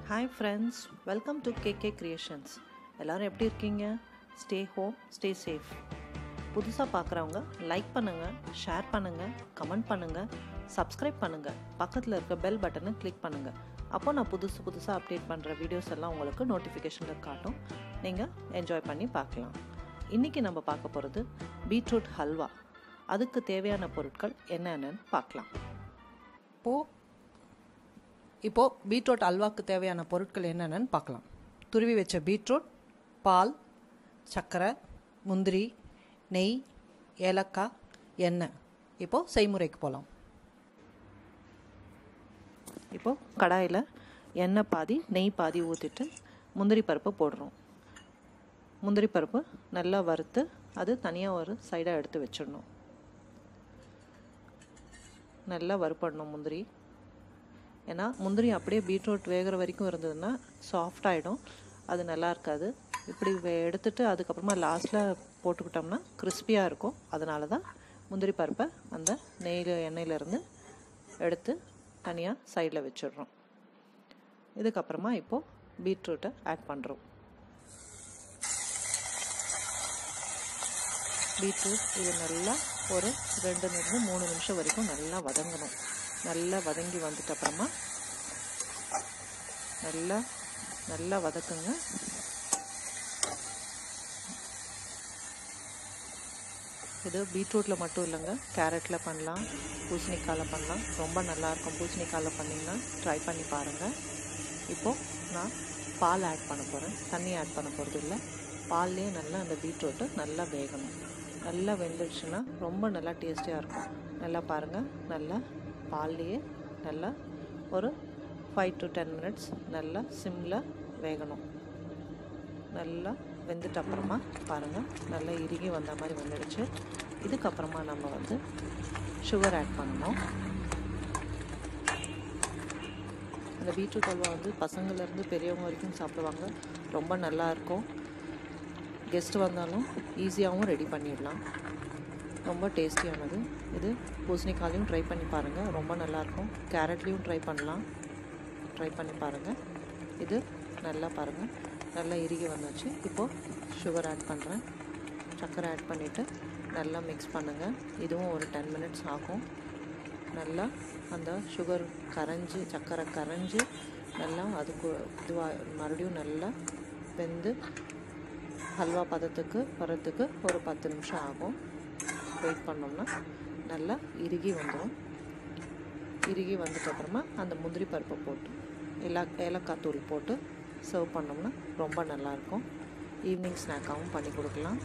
hi friends welcome to KK creations எல்லோரும் எப்படி இருக்கீங்க ஸ்டே ஹோம் ஸ்டே சேஃப் புதுசாக பார்க்குறவங்க லைக் பண்ணுங்கள் ஷேர் பண்ணுங்கள் கமெண்ட் பண்ணுங்கள் சப்ஸ்கிரைப் பண்ணுங்கள் பக்கத்தில் இருக்க பெல் பட்டனை கிளிக் பண்ணுங்கள் அப்போ நான் புதுசு புதுசாக அப்டேட் பண்ணுற வீடியோஸ் எல்லாம் உங்களுக்கு நோட்டிஃபிகேஷனில் காட்டும் நீங்கள் என்ஜாய் பண்ணி பார்க்கலாம் இன்றைக்கி நம்ம பார்க்க போகிறது பீட்ரூட் ஹல்வா அதுக்கு தேவையான பொருட்கள் என்னென்னு பார்க்கலாம் இப்போது இப்போது பீட்ரூட் அல்வாக்கு தேவையான பொருட்கள் என்னென்னு பார்க்கலாம் துருவி வச்ச பீட்ரூட் பால் சர்க்கரை முந்திரி நெய் ஏலக்காய் எண்ணெய் இப்போது செய்முறைக்கு போகலாம் இப்போது கடாயில் எண்ணெய் பாதி நெய் பாதி ஊற்றிட்டு முந்திரி பருப்பு போடுறோம் முந்திரி பருப்பு நல்லா வறுத்து அது தனியாக ஒரு சைடாக எடுத்து வச்சிடணும் நல்லா வறுப்படணும் முந்திரி ஏன்னா முந்திரி அப்படியே பீட்ரூட் வேகிற வரைக்கும் இருந்ததுன்னா சாஃப்ட் ஆகிடும் அது நல்லா இருக்காது இப்படி எடுத்துட்டு அதுக்கப்புறமா லாஸ்ட்டில் போட்டுக்கிட்டோம்னா கிறிஸ்பியாக இருக்கும் அதனால தான் முந்திரி பருப்பை அந்த நெய்யில் எண்ணெயிலேருந்து எடுத்து தனியாக சைடில் வச்சிடுறோம் இதுக்கப்புறமா இப்போது பீட்ரூட்டை ஆட் பண்ணுறோம் பீட்ரூட் இது நல்லா ஒரு ரெண்டு நிமிஷம் மூணு நிமிஷம் வரைக்கும் நல்லா வதங்கணும் நல்லா வதங்கி வந்துட்ட அப்புறமா நல்லா நல்லா வதக்குங்க இது பீட்ரூட்டில் மட்டும் இல்லைங்க கேரட்டில் பண்ணலாம் பூசணிக்காயில் பண்ணலாம் ரொம்ப நல்லாயிருக்கும் பூசணிக்காயில் பண்ணிங்கன்னா ட்ரை பண்ணி பாருங்கள் இப்போது நான் பால் ஆட் பண்ண போகிறேன் தண்ணி ஆட் பண்ண போகிறது இல்லை பால்லேயே நல்லா அந்த பீட்ரூட்டு நல்லா வேகணும் நல்லா வெந்துடுச்சுன்னா ரொம்ப நல்லா டேஸ்டியாக இருக்கும் நல்லா பாருங்கள் நல்லா பால்லையே நல்லா ஒரு ஃபைவ் டு டென் மினிட்ஸ் நல்லா சிம்மில் வேகணும் நல்லா வெந்துட்ட அப்புறமா பாருங்கள் நல்லா இறுகி வந்த மாதிரி வந்துடுச்சு இதுக்கப்புறமா நம்ம வந்து சுகர் ஆட் பண்ணணும் அந்த பீட்ரூட் அல்வா வந்து பசங்கள்லேருந்து பெரியவங்க வரைக்கும் சாப்பிடுவாங்க ரொம்ப நல்லாயிருக்கும் கெஸ்ட் வந்தாலும் ஈஸியாகவும் ரெடி பண்ணிடலாம் ரொம்ப டேஸ்டியானது இது பூசணிக்காலையும் ட்ரை பண்ணி பாருங்கள் ரொம்ப நல்லாயிருக்கும் கேரட்லேயும் ட்ரை பண்ணலாம் ட்ரை பண்ணி பாருங்கள் இது நல்லா பாருங்கள் நல்லா இறுகி வந்துச்சு இப்போது சுகர் ஆட் பண்ணுறேன் சர்க்கரை ஆட் பண்ணிவிட்டு நல்லா மிக்ஸ் பண்ணுங்கள் இதுவும் ஒரு டென் மினிட்ஸ் ஆகும் நல்லா அந்த சுகர் கரைஞ்சி சர்க்கரை கரைஞ்சி நல்லா அதுக்கு இதுவாக மறுபடியும் நல்லா வெந்து ஹல்வா பதத்துக்கு வரத்துக்கு ஒரு பத்து நிமிஷம் ஆகும் வெயிட் பண்ணோம்னா நல்லா இறுகி வந்துடும் இறுகி வந்துட்டப்புறமா அந்த முந்திரி பருப்பை போட்டு எல்லா ஏலக்காய் தூள் போட்டு சர்வ் பண்ணோம்னா ரொம்ப நல்லாயிருக்கும் ஈவினிங் ஸ்நாக்காகவும் பண்ணி கொடுக்கலாம்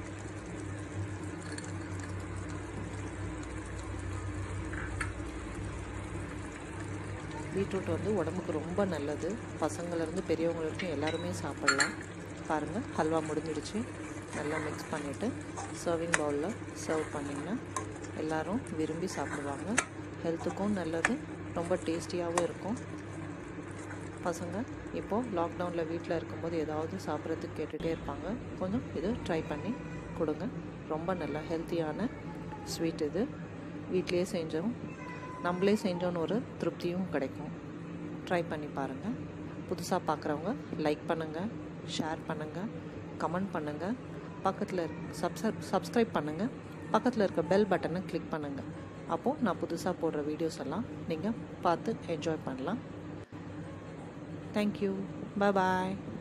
பீட்ரூட் வந்து உடம்புக்கு ரொம்ப நல்லது பசங்கள்லேருந்து பெரியவங்க வரைக்கும் எல்லாருமே சாப்பிட்லாம் பாருங்கள் ஹல்வா முடிஞ்சிடுச்சு நல்லா மிக்ஸ் பண்ணிவிட்டு சர்விங் பவுலில் சர்வ் பண்ணிங்கன்னா எல்லோரும் விரும்பி சாப்பிடுவாங்க ஹெல்த்துக்கும் நல்லது ரொம்ப டேஸ்டியாகவும் இருக்கும் பசங்க இப்போது லாக்டவுனில் வீட்டில் இருக்கும்போது ஏதாவது சாப்பிட்றதுக்கு கேட்டுகிட்டே இருப்பாங்க கொஞ்சம் இது ட்ரை பண்ணி கொடுங்க ரொம்ப நல்லா ஹெல்த்தியான ஸ்வீட் இது வீட்லேயே செஞ்சோம் நம்மளே செஞ்சோன்னு ஒரு திருப்தியும் கிடைக்கும் ட்ரை பண்ணி பாருங்கள் புதுசாக பார்க்குறவங்க லைக் பண்ணுங்கள் ஷேர் பண்ணுங்கள் கமெண்ட் பண்ணுங்கள் பக்கத்தில் சப்ஸ்கிரைப் சப்ஸ்கிரைப் பண்ணுங்கள் பக்கத்தில் இருக்க பெல் பட்டனை கிளிக் பண்ணுங்கள் அப்போது நான் புதுசாக போடுற வீடியோஸ் எல்லாம் நீங்கள் பார்த்து என்ஜாய் பண்ணலாம் தேங்க்யூ பாய்